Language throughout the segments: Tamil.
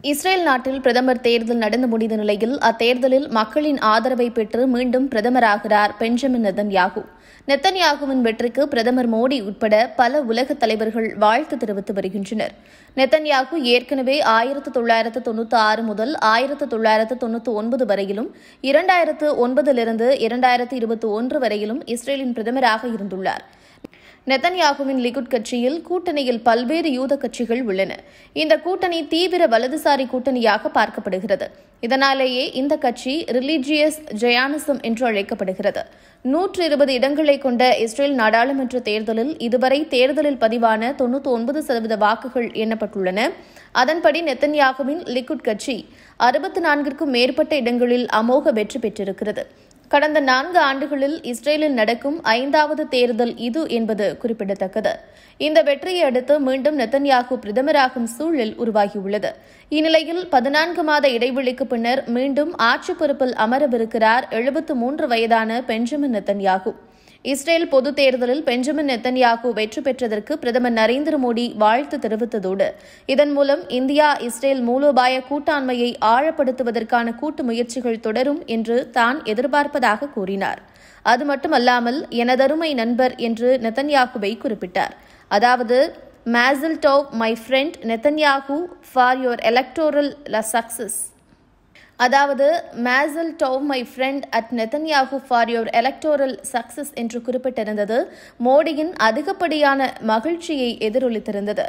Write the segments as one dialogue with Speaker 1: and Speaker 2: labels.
Speaker 1: இஸ்ரேல் நாட்டில் பிரதமர் தேர்தல் நடந்து முடிந்த நிலையில் அத்தேர்தலில் மக்களின் ஆதரவை பெற்று மீண்டும் பிரதமராகிறார் பெஞ்சமின் நெதன்யாகு நெத்தன்யாகுவின் வெற்றிக்கு பிரதமர் மோடி உட்பட பல உலக தலைவர்கள் வாழ்த்து தெரிவித்து வருகின்றனர் நெத்தன்யாகு ஏற்கனவே ஆயிரத்து தொள்ளாயிரத்து தொன்னூற்றி ஆறு முதல் ஆயிரத்து தொள்ளாயிரத்து தொன்னூற்றி ஒன்பது வரையிலும் இரண்டாயிரத்து ஒன்பதிலிருந்து இரண்டாயிரத்து இருபத்தி ஒன்று வரையிலும் இஸ்ரேலின் பிரதமராக இருந்துள்ளார் நெதன்யாகுவின் லிகுட் கட்சியில் கூட்டணியில் பல்வேறு யூத கட்சிகள் உள்ளன இந்த கூட்டணி தீவிர வலதுசாரி கூட்டணியாக பார்க்கப்படுகிறது இதனாலேயே இந்த கட்சி ரிலீஜியஸ் ஜயானிசம் என்று அழைக்கப்படுகிறது நூற்று இருபது இடங்களை கொண்ட இஸ்ரேல் நாடாளுமன்ற தேர்தலில் இதுவரை தேர்தலில் பதிவான தொன்னூற்றி ஒன்பது சதவீத வாக்குகள் எண்ணப்பட்டுள்ளன அதன்படி நெத்தன்யாகுவின் லிகுட் கட்சி அறுபத்தி நான்கிற்கும் மேற்பட்ட இடங்களில் அமோக வெற்றி பெற்றிருக்கிறது கடந்த நான்கு ஆண்டுகளில் இஸ்ரேலில் நடக்கும் ஐந்தாவது தேர்தல் இது என்பது குறிப்பிடத்தக்கது இந்த வெற்றியை அடுத்து மீண்டும் நெத்தன்யாகு பிரதமராகும் சூழல் உருவாகியுள்ளது இந்நிலையில் பதினான்கு மாத இடைவெளிக்கு பின்னர் மீண்டும் ஆட்சி பொறுப்பில் அமரவிருக்கிறார் எழுபத்து மூன்று வயதான பெஞ்சமின் நெத்தன்யாகு இஸ்ரேல் பொதுத் தேர்தலில் பெஞ்சமின் நெத்தன்யாகு வெற்றி பெற்றதற்கு பிரதமர் நரேந்திர மோடி வாழ்த்து தெரிவித்ததோடு இதன் மூலம் இந்தியா இஸ்ரேல் மூலோபாய கூட்டாண்மையை ஆழப்படுத்துவதற்கான கூட்டு முயற்சிகள் தொடரும் என்று தான் எதிர்பார்ப்பதாக கூறினார் அது மட்டுமல்லாமல் எனதருமை நண்பர் என்று நெத்தன்யாகுவை குறிப்பிட்டார் அதாவது mazel tov my friend Netanyahu for your electoral success அதாவது mazel tov my friend at Netanyahu for your electoral success என்று குறிப்பிட்டிருந்தது மோடியின் அதிகப்படியான மகிழ்ச்சியை எதிரொலித்திருந்தது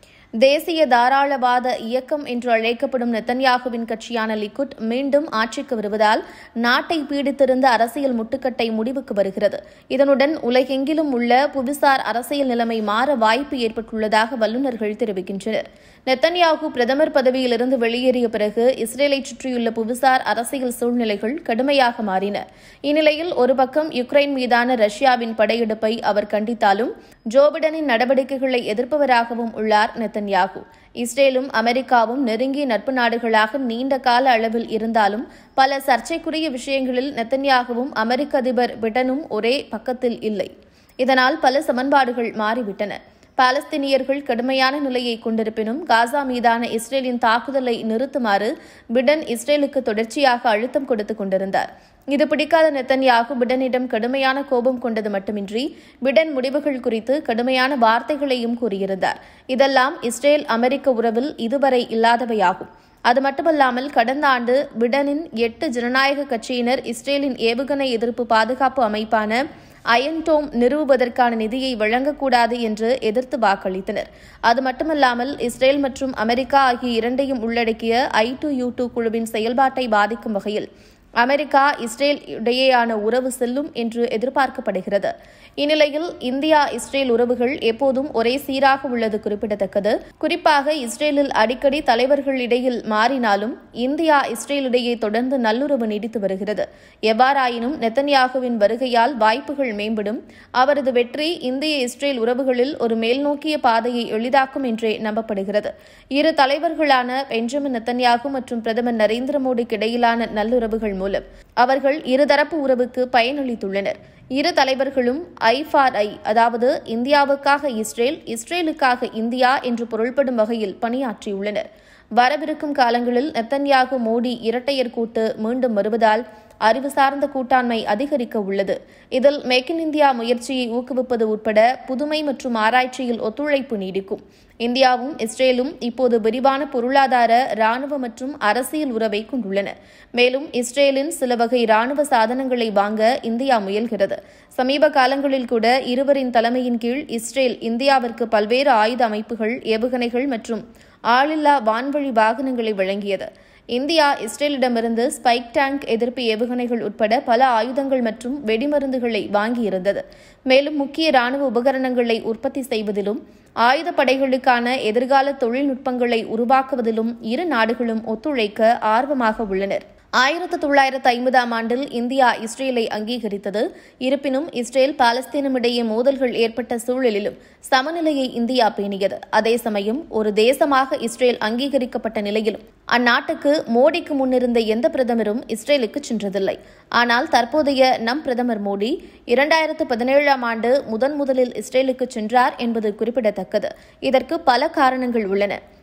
Speaker 1: தேசிய தாராளவாத இயக்கம் என்று அழைக்கப்படும் நெத்தன்யாகுவின் கட்சியான லிக்குட் மீண்டும் ஆட்சிக்கு வருவதால் நாட்டை பீடித்திருந்த அரசியல் முட்டுக்கட்டை முடிவுக்கு வருகிறது இதனுடன் உலகெங்கிலும் உள்ள புவிசார் அரசியல் நிலைமை மாற வாய்ப்பு ஏற்பட்டுள்ளதாக வல்லுநர்கள் தெரிவிக்கின்றனர் நெத்தன்யாகு பிரதமர் பதவியிலிருந்து வெளியேறிய பிறகு இஸ்ரேலை சுற்றியுள்ள புவிசார் அரசியல் சூழ்நிலைகள் கடுமையாக மாறின இந்நிலையில் ஒரு பக்கம் யுக்ரைன் மீதான ரஷ்யாவின் படையெடுப்பை அவர் கண்டித்தாலும் ஜோபிடனின் நடவடிக்கைகளை எதிர்ப்பவராகவும் உள்ளார் நெத்தன்யாகு இஸ்ரேலும் அமெரிக்காவும் நெருங்கிய நட்பு நாடுகளாக நீண்ட கால அளவில் இருந்தாலும் பல சர்ச்சைக்குரிய விஷயங்களில் நெத்தன்யாகவும் அமெரிக்க அதிபர் பிடனும் ஒரே பக்கத்தில் இல்லை இதனால் பல சமன்பாடுகள் மாறிவிட்டன பாலஸ்தீனியர்கள் கடுமையான நிலையை கொண்டிருப்பினும் காசா மீதான இஸ்ரேலின் தாக்குதலை நிறுத்துமாறு பிடன் இஸ்ரேலுக்கு தொடர்ச்சியாக அழுத்தம் கொடுத்துக் கொண்டிருந்தார் இது பிடிக்காத நெத்தன்யாகு பிடனிடம் கடுமையான கோபம் கொண்டது மட்டுமின்றி பிடன் முடிவுகள் குறித்து கடுமையான வார்த்தைகளையும் கூறியிருந்தார் இதெல்லாம் இஸ்ரேல் அமெரிக்க உறவில் இதுவரை இல்லாதவையாகும் அது மட்டுமல்லாமல் கடந்த ஆண்டு பிடனின் எட்டு ஜனநாயக கட்சியினர் இஸ்ரேலின் ஏவுகணை எதிர்ப்பு பாதுகாப்பு அமைப்பான அயன்டோம் நிறுவுவதற்கான நிதியை வழங்கக்கூடாது என்று எதிர்த்து வாக்களித்தனர் அது மட்டுமல்லாமல் இஸ்ரேல் மற்றும் அமெரிக்கா ஆகிய இரண்டையும் உள்ளடக்கிய ஐ டு யூ டூ குழுவின் செயல்பாட்டை பாதிக்கும் வகையில் அமெரிக்கா இஸ்ரேல் இடையேயான உறவு செல்லும் என்று எதிர்பார்க்கப்படுகிறது இந்நிலையில் இந்தியா இஸ்ரேல் உறவுகள் எப்போதும் ஒரே சீராக உள்ளது குறிப்பிடத்தக்கது குறிப்பாக இஸ்ரேலில் அடிக்கடி தலைவர்கள் இடையில் மாறினாலும் இந்தியா இஸ்ரேல் இடையே தொடர்ந்து நல்லுறவு நீடித்து வருகிறது எவ்வாறாயினும் நெத்தன்யாகுவின் வருகையால் வாய்ப்புகள் மேம்படும் அவரது வெற்றி இந்திய இஸ்ரேல் உறவுகளில் ஒரு மேல்நோக்கிய பாதையை எளிதாக்கும் என்றே நம்பப்படுகிறது இரு தலைவர்களான பெஞ்சமின் நெத்தன்யாகு மற்றும் பிரதமர் நரேந்திர மோடிக்கு இடையிலான நல்லுறவுகள் மூலம் அவர்கள் இருதரப்பு உறவுக்கு பயனளித்துள்ளனர் இரு தலைவர்களும் ஐ ஃபார் ஐ அதாவது இந்தியாவுக்காக இஸ்ரேல் இஸ்ரேலுக்காக இந்தியா என்று பொருள்படும் வகையில் பணியாற்றியுள்ளனர் வரவிருக்கும் காலங்களில் நெத்தன்யாகு மோடி இரட்டையர் கூட்டு மீண்டும் வருவதால் அறிவு சார்ந்த கூட்டாண்மை அதிகரிக்க உள்ளது இதில் மேக் இன் இந்தியா முயற்சியை ஊக்குவிப்பது உட்பட புதுமை மற்றும் ஆராய்ச்சியில் ஒத்துழைப்பு நீடிக்கும் இந்தியாவும் இஸ்ரேலும் இப்போது விரிவான பொருளாதார ராணுவ மற்றும் அரசியல் உறவை கொண்டுள்ளன மேலும் இஸ்ரேலின் சில வகை ராணுவ சாதனங்களை வாங்க இந்தியா முயல்கிறது சமீப காலங்களில் கூட இருவரின் தலைமையின் கீழ் இஸ்ரேல் இந்தியாவிற்கு பல்வேறு ஆயுத அமைப்புகள் ஏவுகணைகள் மற்றும் ஆளில்லா வான்வழி வாகனங்களை வழங்கியது இந்தியா இஸ்ரேலிடமிருந்து ஸ்பைக் டேங்க் எதிர்ப்பு ஏவுகணைகள் உட்பட பல ஆயுதங்கள் மற்றும் வெடிமருந்துகளை வாங்கியிருந்தது மேலும் முக்கிய ராணுவ உபகரணங்களை உற்பத்தி செய்வதிலும் ஆயுதப்படைகளுக்கான எதிர்கால தொழில்நுட்பங்களை உருவாக்குவதிலும் இரு நாடுகளும் ஒத்துழைக்க ஆர்வமாக உள்ளனர் ஆயிரத்து தொள்ளாயிரத்து ஐம்பதாம் ஆண்டில் இந்தியா இஸ்ரேலை அங்கீகரித்தது இருப்பினும் இஸ்ரேல் பாலஸ்தீனம் இடையே மோதல்கள் ஏற்பட்ட சூழலிலும் சமநிலையை இந்தியா பேணியது அதே சமயம் ஒரு தேசமாக இஸ்ரேல் அங்கீகரிக்கப்பட்ட நிலையிலும் அந்நாட்டுக்கு மோடிக்கு முன்னிருந்த எந்த பிரதமரும் இஸ்ரேலுக்கு சென்றதில்லை ஆனால் தற்போதைய நம் பிரதமர் மோடி இரண்டாயிரத்து பதினேழாம் ஆண்டு முதன் முதலில் இஸ்ரேலுக்கு சென்றார் என்பது குறிப்பிடத்தக்கது இதற்கு பல காரணங்கள் உள்ளன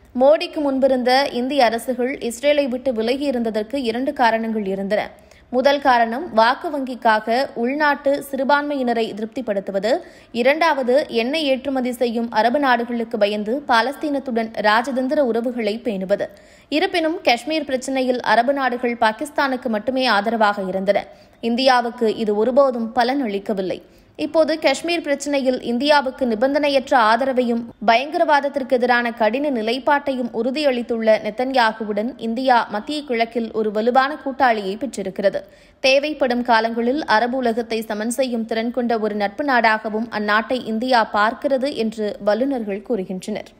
Speaker 1: மோடிக்கு முன்பிருந்த இந்திய அரசுகள் இஸ்ரேலை விட்டு விலகி இருந்ததற்கு இரண்டு காரணங்கள் இருந்தன முதல் காரணம் வாக்கு வங்கிக்காக உள்நாட்டு சிறுபான்மையினரை திருப்திப்படுத்துவது இரண்டாவது எண்ணெய் ஏற்றுமதி செய்யும் அரபு நாடுகளுக்கு பயந்து பாலஸ்தீனத்துடன் ராஜதந்திர உறவுகளை பேணுவது இருப்பினும் காஷ்மீர் பிரச்சினையில் அரபு நாடுகள் பாகிஸ்தானுக்கு மட்டுமே ஆதரவாக இருந்தன இந்தியாவுக்கு இது ஒருபோதும் பலன் அளிக்கவில்லை இப்போது காஷ்மீர் பிரச்சினையில் இந்தியாவுக்கு நிபந்தனையற்ற ஆதரவையும் பயங்கரவாதத்திற்கு எதிரான கடின நிலைப்பாட்டையும் உறுதியளித்துள்ள நெத்தன்யாகுவுடன் இந்தியா மத்திய கிழக்கில் ஒரு வலுவான கூட்டாளியை பெற்றிருக்கிறது தேவைப்படும் காலங்களில் அரபு உலகத்தை சமன் செய்யும் திறன் கொண்ட ஒரு நட்பு நாடாகவும் அந்நாட்டை இந்தியா பார்க்கிறது என்று வல்லுநர்கள் கூறுகின்றனர்